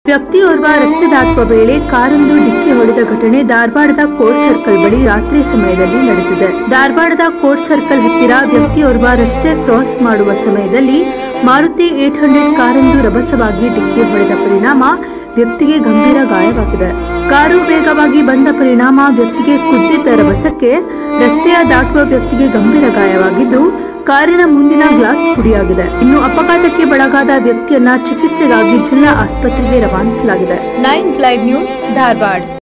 ವ್ಯಕ್ತಿಯೋರ್ವ ರಸ್ತೆ ದಾಟುವ ವೇಳೆ ಕಾರೊಂದು ಡಿಕ್ಕಿ ಹೊಡೆದ ಘಟನೆ ಧಾರವಾಡದ ಕೋರ್ಟ್ ಸರ್ಕಲ್ ಬಳಿ ರಾತ್ರಿ ಸಮಯದಲ್ಲಿ ನಡೆದಿದೆ ಧಾರವಾಡದ ಕೋರ್ಟ್ ಸರ್ಕಲ್ ಹತ್ತಿರ ವ್ಯಕ್ತಿಯೋರ್ವ ರಸ್ತೆ ಕ್ರಾಸ್ ಮಾಡುವ ಸಮಯದಲ್ಲಿ ಮಾರುತಿ ಏಟ್ ಹಂಡ್ರೆಡ್ ಕಾರೊಂದು ರಭಸವಾಗಿ ಡಿಕ್ಕಿ ಹೊಡೆದ ಪರಿಣಾಮ ವ್ಯಕ್ತಿಗೆ ಗಂಭೀರ ಗಾಯವಾಗಿದೆ ಕಾರು ವೇಗವಾಗಿ ಬಂದ ಪರಿಣಾಮ ವ್ಯಕ್ತಿಗೆ ಕುದ್ದಿದ್ದ ರಭಸಕ್ಕೆ ರಸ್ತೆಯ ದಾಟುವ ವ್ಯಕ್ತಿಗೆ ಗಂಭೀರ ಗಾಯವಾಗಿದ್ದು ಕಾರಿನ ಮುಂದಿನ ಗ್ಲಾಸ್ ಪುಡಿಯಾಗಿದೆ ಇನ್ನು ಅಪಘಾತಕ್ಕೆ ಒಳಗಾದ ವ್ಯಕ್ತಿಯನ್ನ ಚಿಕಿತ್ಸೆಗಾಗಿ ಜಿಲ್ಲಾ ಆಸ್ಪತ್ರೆಗೆ ರವಾನಿಸಲಾಗಿದೆ ನೈನ್ ಲೈವ್ ನ್ಯೂಸ್ ಧಾರವಾಡ